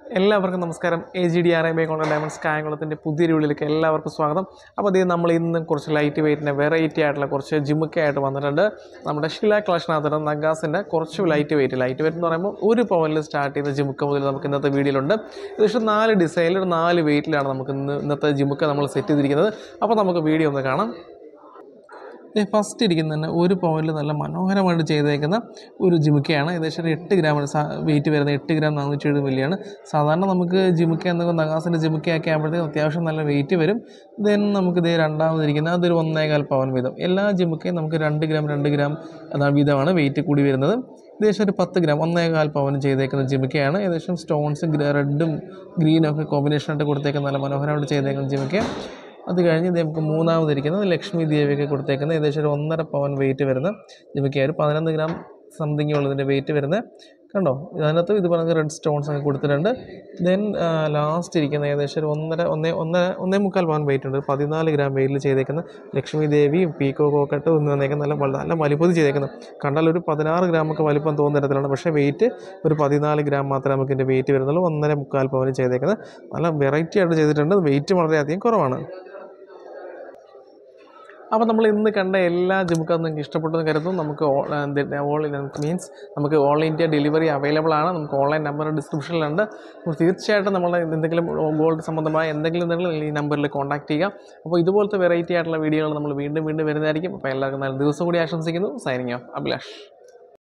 എല്ലാവർക്കും നമസ്കാരം A G D R I by കൊണ്ട ഡയമണ്ട്സ് കായംകുളത്തിൻ്റെ പുതിയൊരു വീഡിയോയിലേക്ക് എല്ലാവർക്കും സ്വാഗതം അപ്പോൾ ഇത് നമ്മൾ ഇന്നും കുറച്ച് ലൈറ്റ് വെയിറ്റിൻ്റെ വെറൈറ്റി ആയിട്ടുള്ള കുറച്ച് ജിമുക്ക ആയിട്ട് വന്നിട്ടുണ്ട് നമ്മുടെ ഷില കളക്ഷനകത്തുള്ള നഗാസിൻ്റെ കുറച്ച് ലൈറ്റ് വെയിറ്റ് ലൈറ്റ് വെയിറ്റ് എന്ന് പറയുമ്പോൾ ഒരു പവനിൽ സ്റ്റാർട്ട് ചെയ്യുന്ന ജിമുക്ക മുതൽ നമുക്ക് ഇന്നത്തെ വീഡിയോയിലുണ്ട് ഏകദേശം നാല് ഡിസൈനിൽ നാല് വെയിറ്റിലാണ് നമുക്ക് ഇന്ന് ഇന്നത്തെ ജിമുക്ക നമ്മൾ സെറ്റ് ചെയ്തിരിക്കുന്നത് അപ്പോൾ നമുക്ക് വീഡിയോ ഒന്ന് കാണാം ഫസ്റ്റ് ഇരിക്കുന്ന തന്നെ ഒരു പവനിൽ നല്ല മനോഹരമായിട്ട് ചെയ്തേക്കുന്ന ഒരു ജിമുക്കയാണ് ഏകദേശം ഒരു എട്ട് ഗ്രാമാണ് വെയിറ്റ് വരുന്നത് എട്ട് ഗ്രാം നാനൂറ്റി എഴുപത് മില്ലിയാണ് സാധാരണ നമുക്ക് ജിമുക്ക എന്നൊക്കെ നഗാസിൻ്റെ ജിമുക്കയൊക്കെ ആകുമ്പോഴത്തേക്കും അത്യാവശ്യം നല്ല വെയിറ്റ് വരും ദെൻ നമുക്ക് ഇതേ രണ്ടാമതിരിക്കുന്ന അതൊരു ഒന്നേകാൽ പവൻ വീതം എല്ലാ ജിമുക്കയും നമുക്ക് രണ്ട് ഗ്രാം രണ്ട് ഗ്രാം അതാണ് വീതമാണ് വെയിറ്റ് കൂടി വരുന്നത് ഏകദേശം ഒരു പത്ത് ഗ്രാം ഒന്നേകാൽ പവൻ ചെയ്തേക്കുന്ന ജിമുക്കയാണ് ഏകദേശം സ്റ്റോൺസ് റെഡും ഗ്രീനും ഒക്കെ കോമ്പിനേഷനായിട്ട് കൊടുത്തേക്കുന്ന നല്ല മനോഹരമായിട്ട് ചെയ്തേക്കുന്ന ജിമുക്ക അത് കഴിഞ്ഞ് ഇത് നമുക്ക് മൂന്നാമതിരിക്കുന്നത് ലക്ഷ്മി ദേവിയൊക്കെ കൊടുത്തേക്കുന്ന ഏകദേശം ഒരു ഒന്നര പവൻ വെയിറ്റ് വരുന്ന ജിമിക്ക് ഒരു പതിനൊന്ന് ഗ്രാം സംതിങ് ഉള്ളതിൻ്റെ വെയിറ്റ് വരുന്നത് കണ്ടോ അതിനകത്ത് ഇത് പറഞ്ഞ റെഡ് സ്റ്റോൺസ് ഒക്കെ കൊടുത്തിട്ടുണ്ട് ദെൻ ലാസ്റ്റ് ഇരിക്കുന്ന ഏകദേശം ഒരു ഒന്നര ഒന്നേ ഒന്നര ഒന്നേ മുക്കാൽ പവൻ വെയിറ്റ് ഉണ്ട് പതിനാല് ഗ്രാം വെയിറ്റിൽ ചെയ്തേക്കുന്ന ലക്ഷ്മി ദേവിയും പീക്കോ കോക്കട്ട് ഒന്ന് വന്നേക്കുന്ന നല്ല വലുത് നല്ല വലിപ്പത്തിൽ ചെയ്തേക്കുന്നത് കണ്ടാൽ ഒരു പതിനാറ് ഗ്രാമൊക്കെ വലിപ്പം തോന്നുന്ന തരത്തിലാണ് പക്ഷേ വെയിറ്റ് ഒരു പതിനാല് ഗ്രാം മാത്രമേ നമുക്ക് ഇതിൻ്റെ വെയിറ്റ് വരുന്നുള്ളൂ ഒന്നര മുക്കാൽ പവന് ചെയ്തേക്കുന്നത് നല്ല വെറൈറ്റി ആയിട്ട് ചെയ്തിട്ടുണ്ട് വെയിറ്റ് വളരെയധികം കുറവാണ് അപ്പോൾ നമ്മൾ ഇന്ന് കണ്ട എല്ലാ ജിമുക്കും നിങ്ങൾക്ക് ഇഷ്ടപ്പെട്ടെന്ന് കരുതുന്നു നമുക്ക് ഓൾ മീൻസ് നമുക്ക് ഓൾ ഇന്ത്യ ഡെലിവറി അവൈലബിൾ ആണ് നമുക്ക് ഓൺലൈൻ നമ്പർ ഡിസ്ക്രിപ്ഷനിലുണ്ട് അപ്പോൾ തീർച്ചയായിട്ടും നമ്മൾ എന്തെങ്കിലും ഗോൾഡ് സംബന്ധമായ എന്തെങ്കിലും എന്തെങ്കിലും ഈ നമ്പറിൽ കോൺടാക്ട് ചെയ്യുക അപ്പോൾ ഇതുപോലത്തെ വെറൈറ്റി ആയിട്ടുള്ള വീഡിയോകൾ നമ്മൾ വീണ്ടും വീണ്ടും വരുന്നതായിരിക്കും അപ്പോൾ എല്ലാവർക്കും നല്ല ദിവസം കൂടി ആശംസിക്കുന്നു സൈനിങ് ഓഫ് അഭിലാഷ്